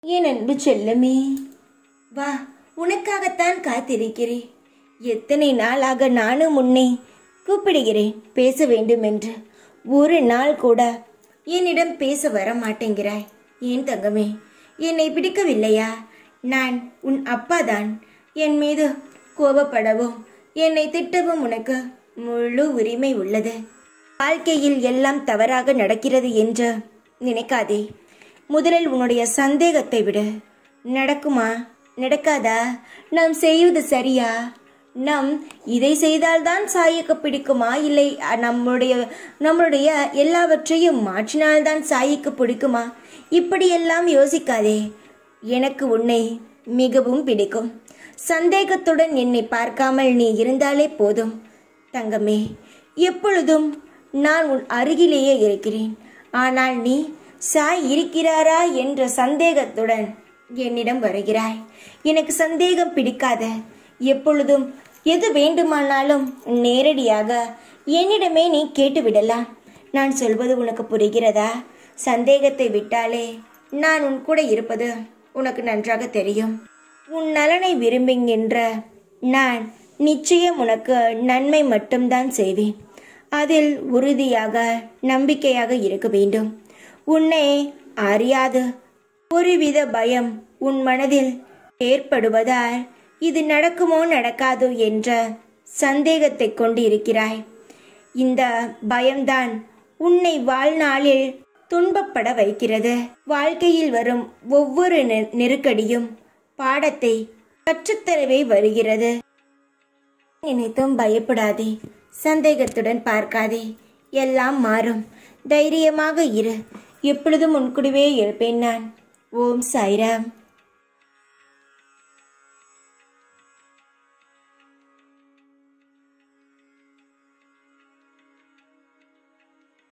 என் அன்பு செல்லமே வா உனக்காகத்தான் காத்திருக்கிறேன் எத்தனை நாளாக நானும் உன்னை கூப்பிடுகிறேன் பேச வேண்டும் என்று ஒரு நாள் கூட என்னிடம் பேச வர மாட்டேங்கிறாய் ஏன் தங்கமே என்னை பிடிக்கவில்லையா நான் உன் அப்பாதான் என் மீது கோபப்படவும் என்னை திட்டவும் உனக்கு முழு உரிமை உள்ளது வாழ்க்கையில் எல்லாம் தவறாக நடக்கிறது என்று நினைக்காதே முதலில் உன்னுடைய சந்தேகத்தை விடு நடக்குமா நடக்காதா நாம் செய்வது சரியா நாம் இதை செய்தால்தான் சாயிக்கு பிடிக்குமா இல்லை அ, நம்முடைய நம்மளுடைய எல்லாவற்றையும் மாற்றினால்தான் சாயிக்கு பிடிக்குமா இப்படியெல்லாம் யோசிக்காதே எனக்கு உன்னை மிகவும் பிடிக்கும் சந்தேகத்துடன் என்னை பார்க்காமல் நீ இருந்தாலே போதும் தங்கமே எப்பொழுதும் நான் உன் அருகிலேயே இருக்கிறேன் ஆனால் நீ சாய் இருக்கிறாரா என்ற சந்தேகத்துடன் என்னிடம் வருகிறாய் எனக்கு சந்தேகம் பிடிக்காத எப்பொழுதும் எது வேண்டுமானாலும் நேரடியாக என்னிடமே நீ கேட்டுவிடலாம் நான் சொல்வது உனக்கு புரிகிறதா சந்தேகத்தை விட்டாலே நான் உன் கூட இருப்பது உனக்கு நன்றாக தெரியும் உன் நலனை விரும்புகின்ற நான் நிச்சயம் உனக்கு நன்மை மட்டும்தான் செய்வேன் அதில் உறுதியாக நம்பிக்கையாக இருக்க வேண்டும் உன்னை அறியாது ஒருவித பயம் உன் மனதில் ஏற்படுவதால் இது நடக்குமோ நடக்காதோ என்ற சந்தேகத்தை கொண்டு இருக்கிறாய் இந்த பயம்தான் உன்னை வாழ்நாளில் துன்பப்பட வைக்கிறது வாழ்க்கையில் வரும் ஒவ்வொரு நெ- நெருக்கடியும் பாடத்தை கற்றுத்தரவே வருகிறது நினைத்தும் பயப்படாதே சந்தேகத்துடன் பார்க்காதே எல்லாம் மாறும் தைரியமாக இரு எப்பொழுதும் உன் கூடவே இருப்பேன் நான் ஓம் சாய்ராம்